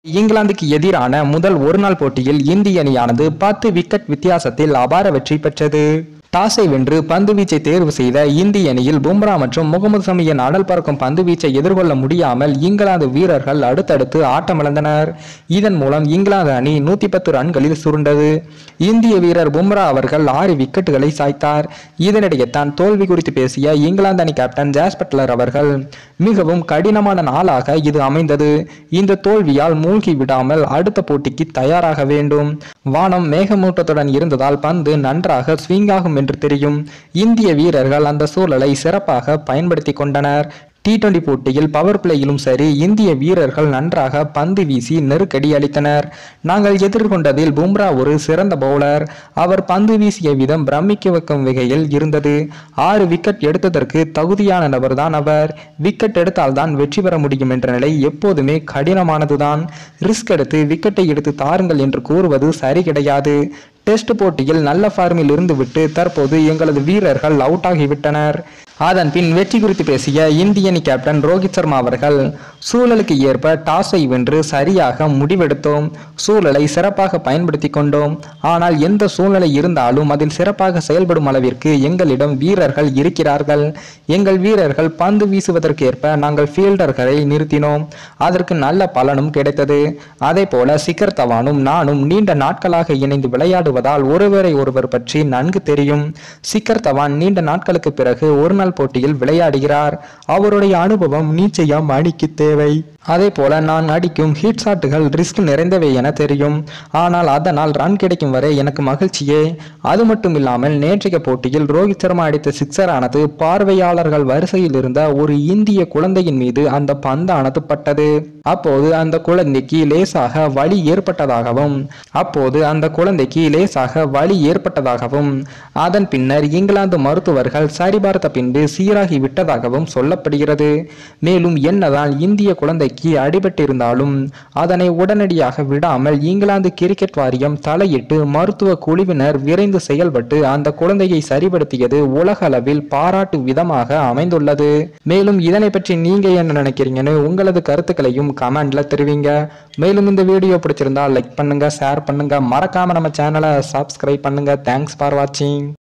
இங்கிலாந்துக்கு எதிரான முதல் ஒருநாள் போட்டியில் இந்திய அணியானது பத்து விக்கெட் வித்தியாசத்தில் அபார வெற்றி பெற்றது டாஸை வென்று பந்து வீச்சை தேர்வு செய்த இந்திய அணியில் பும்ரா மற்றும் முகமது சமியின் அனல் பறக்கும் பந்து வீச்சை எதிர்கொள்ள முடியாமல் இங்கிலாந்து வீரர்கள் அடுத்தடுத்து ஆட்டமிழந்தனர் இதன் மூலம் இங்கிலாந்து அணி நூத்தி பத்து ரன்களில் சுருண்டது இந்திய வீரர் பும்ரா அவர்கள் ஆறு விக்கெட்டுகளை சாய்த்தார் இதனிடையே தான் தோல்வி குறித்து பேசிய இங்கிலாந்து அணி கேப்டன் ஜாஸ் பட்லர் அவர்கள் மிகவும் கடினமான நாளாக இது அமைந்தது இந்த தோல்வியால் மூழ்கி விடாமல் அடுத்த போட்டிக்கு தயாராக வேண்டும் வானம் மேகமூட்டத்துடன் இருந்ததால் பந்து நன்றாக ஸ்விங் ஆகும் என்று தெரியும் இந்திய வீரர்கள் அந்த சூழலை சிறப்பாக பயன்படுத்தி கொண்டனர் டி டுவெண்டி போட்டியில் பவர் பிளேயிலும் சரி இந்திய வீரர்கள் நன்றாக பந்து வீசி நெருக்கடி அளித்தனர் நாங்கள் எதிர்கொண்டதில் பும்ரா ஒரு சிறந்த பவுலர் அவர் பந்து வீசிய விதம் பிரமிக்க வைக்கும் வகையில் இருந்தது ஆறு விக்கெட் எடுத்ததற்கு தகுதியான நபர்தான் அவர் விக்கெட் எடுத்தால்தான் வெற்றி பெற முடியும் என்ற நிலை எப்போதுமே கடினமானதுதான் ரிஸ்க் எடுத்து விக்கெட்டை எடுத்து தாருங்கள் என்று கூறுவது சரி கிடையாது டெஸ்ட் போட்டியில் நல்ல ஃபார்மில் இருந்துவிட்டு தற்போது எங்களது வீரர்கள் அவுட் ஆகிவிட்டனர் அதன் பின் வெற்றி குறித்து பேசிய இந்திய அணி கேப்டன் ரோஹித் சர்மா அவர்கள் சூழலுக்கு ஏற்ப டாஸை வென்று சரியாக முடிவெடுத்தோம் சூழலை சிறப்பாக பயன்படுத்தி கொண்டோம் ஆனால் எந்த சூழ்நிலை இருந்தாலும் அதில் சிறப்பாக செயல்படும் அளவிற்கு எங்களிடம் வீரர்கள் இருக்கிறார்கள் எங்கள் வீரர்கள் பந்து வீசுவதற்கேற்ப நாங்கள் ஃபீல்டர்களை நிறுத்தினோம் அதற்கு நல்ல பலனும் கிடைத்தது அதே போல சிக்கர் தவானும் நானும் நீண்ட நாட்களாக இணைந்து விளையாடுவதால் ஒருவரை ஒருவர் பற்றி நன்கு தெரியும் சிக்கர் தவான் நீண்ட நாட்களுக்கு பிறகு ஒரு நாள் போட்டியில் விளையாடுகிறார் அவருடைய அனுபவம் நிச்சயம் அணிக்கு தேவை அதே போல நான் அடிக்கும் ஹிட் ஷாட்டுகள் ரிஸ்க் நிறைந்தவை என தெரியும் ஆனால் அதனால் ரன் கிடைக்கும் வரை எனக்கு மகிழ்ச்சியே அது மட்டும் இல்லாமல் நேற்றைய போட்டியில் ரோஹித் சர்மா அடித்த சிக்ஸர் ஆனது பார்வையாளர்கள் வரிசையில் இருந்த ஒரு இந்திய குழந்தையின் மீது அந்த பந்தானது பட்டது அப்போது அந்த குழந்தைக்கு லேசாக வலி ஏற்பட்டதாகவும் அப்போது அந்த குழந்தைக்கு லேசாக வலி ஏற்பட்டதாகவும் அதன் பின்னர் இங்கிலாந்து மருத்துவர்கள் சரிபார்த்த பின்பு சீராகி விட்டதாகவும் சொல்லப்படுகிறது மேலும் என்னதான் இந்திய குழந்தைக்கு அடிபட்டிருந்தாலும் அதனை உடனடியாக விடாமல் இங்கிலாந்து கிரிக்கெட் வாரியம் தலையிட்டு மருத்துவ குழுவினர் விரைந்து செயல்பட்டு அந்த குழந்தையை சரிபடுத்தியது உலக அளவில் பாராட்டு விதமாக அமைந்துள்ளது மேலும் இதனை பற்றி நீங்க என்ன நினைக்கிறீங்கன்னு உங்களது கருத்துக்களையும் கமெண்ட்ல தெரிவிங்க மேலும் இந்த வீடியோ பிடிச்சிருந்தா லைக் பண்ணுங்க ஷேர் பண்ணுங்க மறக்காம நம்ம சேனலை சப்ஸ்கிரைப் பண்ணுங்க தேங்க்ஸ் ஃபார் வாட்சிங்